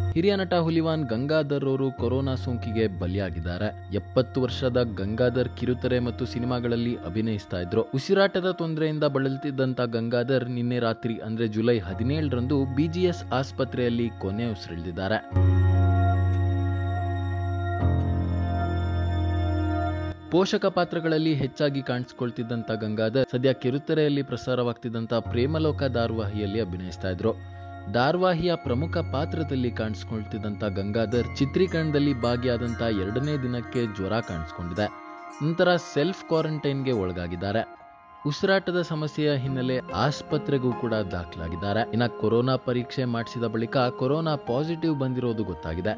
ಹಿರಿಯ ನಟ ಹುಲಿವಾನ್ ಗಂಗಾಧರ್ ಅವರು ಕೊರೋನಾ ಸೋಂಕಿಗೆ ಬಲಿಯಾಗಿದ್ದಾರೆ ಎಪ್ಪತ್ತು ವರ್ಷದ ಗಂಗಾಧರ್ ಕಿರುತೆರೆ ಮತ್ತು ಸಿನಿಮಾಗಳಲ್ಲಿ ಅಭಿನಯಿಸ್ತಾ ಇದ್ರು ಉಸಿರಾಟದ ತೊಂದರೆಯಿಂದ ಬಳಲುತ್ತಿದ್ದಂತ ಗಂಗಾಧರ್ ನಿನ್ನೆ ರಾತ್ರಿ ಅಂದ್ರೆ ಜುಲೈ ಹದಿನೇಳರಂದು ಬಿಜಿಎಸ್ ಆಸ್ಪತ್ರೆಯಲ್ಲಿ ಕೊನೆ ಉಸಿರೆಳೆದಿದ್ದಾರೆ ಪೋಷಕ ಪಾತ್ರಗಳಲ್ಲಿ ಹೆಚ್ಚಾಗಿ ಕಾಣಿಸಿಕೊಳ್ತಿದ್ದಂತ ಗಂಗಾಧರ್ ಸದ್ಯ ಕಿರುತೆರೆಯಲ್ಲಿ ಪ್ರಸಾರವಾಗ್ತಿದ್ದಂತ ಪ್ರೇಮಲೋಕ ಧಾರಾವಾಹಿಯಲ್ಲಿ ಅಭಿನಯಿಸ್ತಾ ಇದ್ರು ಧಾರಾವಾಹಿಯ ಪ್ರಮುಖ ಪಾತ್ರದಲ್ಲಿ ಕಾಣಿಸ್ಕೊಳ್ತಿದ್ದಂತ ಗಂಗಾಧರ್ ಚಿತ್ರೀಕರಣದಲ್ಲಿ ಭಾಗಿಯಾದಂತ ಎರಡನೇ ದಿನಕ್ಕೆ ಜ್ವರ ಕಾಣಿಸ್ಕೊಂಡಿದೆ ನಂತರ ಸೆಲ್ಫ್ ಕ್ವಾರಂಟೈನ್ಗೆ ಒಳಗಾಗಿದ್ದಾರೆ ಉಸಿರಾಟದ ಸಮಸ್ಯೆಯ ಹಿನ್ನೆಲೆ ಆಸ್ಪತ್ರೆಗೂ ಕೂಡ ದಾಖಲಾಗಿದ್ದಾರೆ ಇನ್ನ ಕೊರೋನಾ ಪರೀಕ್ಷೆ ಮಾಡಿಸಿದ ಬಳಿಕ ಕೊರೋನಾ ಪಾಸಿಟಿವ್ ಬಂದಿರೋದು ಗೊತ್ತಾಗಿದೆ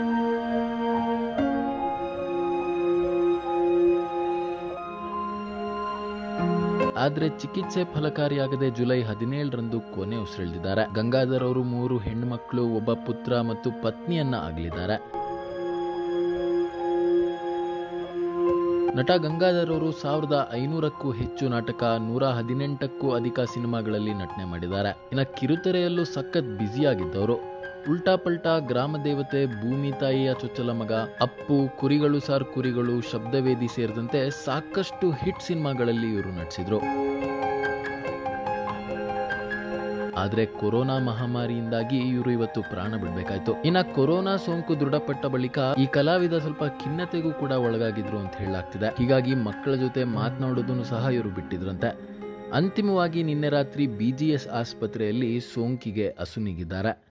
ಆದ್ರೆ ಚಿಕಿತ್ಸೆ ಫಲಕಾರಿಯಾಗದೆ ಜುಲೈ ಹದಿನೇಳರಂದು ಕೊನೆ ಉಸಿರೆಳೆದಿದ್ದಾರೆ ಗಂಗಾಧರ್ ಅವರು ಮೂರು ಹೆಣ್ಮಕ್ಳು ಒಬ್ಬ ಪುತ್ರ ಮತ್ತು ಪತ್ನಿಯನ್ನ ಆಗಲಿದ್ದಾರೆ ನಟ ಗಂಗಾಧರ್ ಅವರು ಸಾವಿರದ ಐನೂರಕ್ಕೂ ಹೆಚ್ಚು ನಾಟಕ ನೂರ ಹದಿನೆಂಟಕ್ಕೂ ಅಧಿಕ ಸಿನಿಮಾಗಳಲ್ಲಿ ನಟನೆ ಮಾಡಿದ್ದಾರೆ ಇನ್ನು ಕಿರುತೆರೆಯಲ್ಲೂ ಸಖತ್ ಬ್ಯುಸಿಯಾಗಿದ್ದವರು ಉಲ್ಟಾ ಪಲ್ಟಾ ಗ್ರಾಮ ದೇವತೆ ಭೂಮಿ ತಾಯಿಯ ಚೊಚ್ಚಲ ಮಗ ಅಪ್ಪು ಕುರಿಗಳು ಸಾರ್ ಕುರಿಗಳು ಶಬ್ದವೇದಿ ಸೇರಿದಂತೆ ಸಾಕಷ್ಟು ಹಿಟ್ ಸಿನಿಮಾಗಳಲ್ಲಿ ಇವರು ನಟಿಸಿದ್ರು ಆದ್ರೆ ಕೊರೋನಾ ಮಹಾಮಾರಿಯಿಂದಾಗಿ ಇವರು ಇವತ್ತು ಪ್ರಾಣ ಬಿಡ್ಬೇಕಾಯ್ತು ಇನ್ನ ಕೊರೋನಾ ಸೋಂಕು ದೃಢಪಟ್ಟ ಬಳಿಕ ಈ ಕಲಾವಿದ ಸ್ವಲ್ಪ ಖಿನ್ನತೆಗೂ ಕೂಡ ಒಳಗಾಗಿದ್ರು ಅಂತ ಹೇಳಲಾಗ್ತಿದೆ ಹೀಗಾಗಿ ಮಕ್ಕಳ ಜೊತೆ ಮಾತನಾಡೋದನ್ನು ಸಹ ಇವರು ಬಿಟ್ಟಿದ್ರಂತೆ ಅಂತಿಮವಾಗಿ ನಿನ್ನೆ ರಾತ್ರಿ ಬಿಜಿಎಸ್ ಆಸ್ಪತ್ರೆಯಲ್ಲಿ ಸೋಂಕಿಗೆ ಅಸುನೀಗಿದ್ದಾರೆ